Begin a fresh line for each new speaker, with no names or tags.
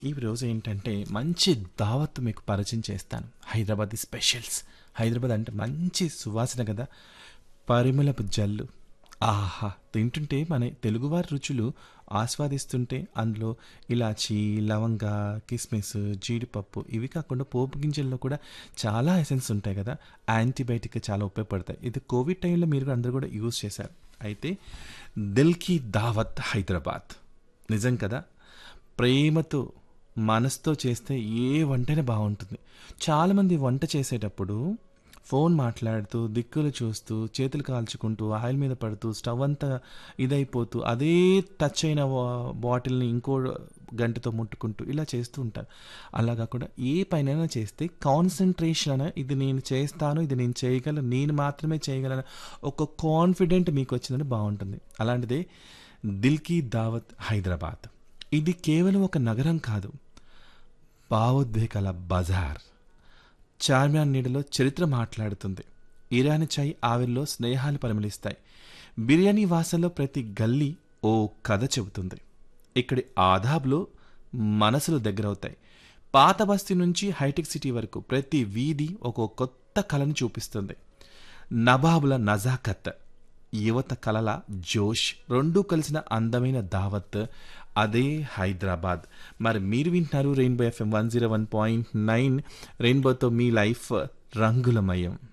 ఈ రోజు ఏంటంటే మంచి దావత్ మీకు పరిచయం చేస్తాను హైదరాబాద్ స్పెషల్స్ హైదరాబాద్ అంటే మంచి సువాసన కదా పరిమళపు జల్లు ఆహా తింటుంటే మన తెలుగువారి రుచులు ఆస్వాదిస్తుంటే అందులో ఇలాచి లవంగ కిస్మిస్ జీడిపప్పు ఇవి కాకుండా పోపు గింజల్లో కూడా చాలా ఎసెన్స్ ఉంటాయి కదా యాంటీబయాటిక్ చాలా ఉపయోగపడతాయి ఇది కోవిడ్ టైంలో మీరు అందరూ కూడా యూజ్ చేశారు అయితే దిల్కి దావత్ హైదరాబాద్ నిజం కదా ప్రేమతో మనసుతో చేస్తే ఏ వంటనే బాగుంటుంది చాలామంది వంట చేసేటప్పుడు ఫోన్ మాట్లాడుతూ దిక్కులు చూస్తూ చేతులు కాల్చుకుంటూ ఆయిల్ మీద పడుతూ స్టవ్ అంతా ఇదైపోతూ అదే టచ్ అయిన వా- బాటిల్ని ఇంకో గంటతో ముట్టుకుంటూ ఇలా చేస్తూ ఉంటారు అలా కాకుండా ఏ పైన చేస్తే కాన్సన్ట్రేషన్ అనే ఇది నేను చేస్తాను ఇది నేను చేయగలను నేను మాత్రమే చేయగలను ఒక కాన్ఫిడెంట్ మీకు వచ్చిందని బాగుంటుంది అలాంటిదే దిల్కి దావత్ హైదరాబాద్ ఇది కేవలం ఒక నగరం కాదు భావోద్వేగాల బజార్ చార్మినార్ నీడలో చరిత్ర మాట్లాడుతుంది ఇరానీ చాయ్ ఆవిరిలో స్నేహాలు పరిమళిస్తాయి బిర్యానీ వాసనలో ప్రతి గల్లీ ఓ కథ చెబుతుంది ఇక్కడి ఆదాబ్లో మనసులు దగ్గరవుతాయి పాత బస్తీ నుంచి హైటెక్ సిటీ వరకు ప్రతి వీధి ఒక కొత్త కళను చూపిస్తుంది నవాబుల నజాకత్ యువత కలల జోష్ రెండూ కలిసిన అందమైన దావత్ అదే హైదరాబాద్ మరి మీరు వింటున్నారు rainbow FM one zero one point nine రెయిన్బోతో మీ లైఫ్ రంగులమయం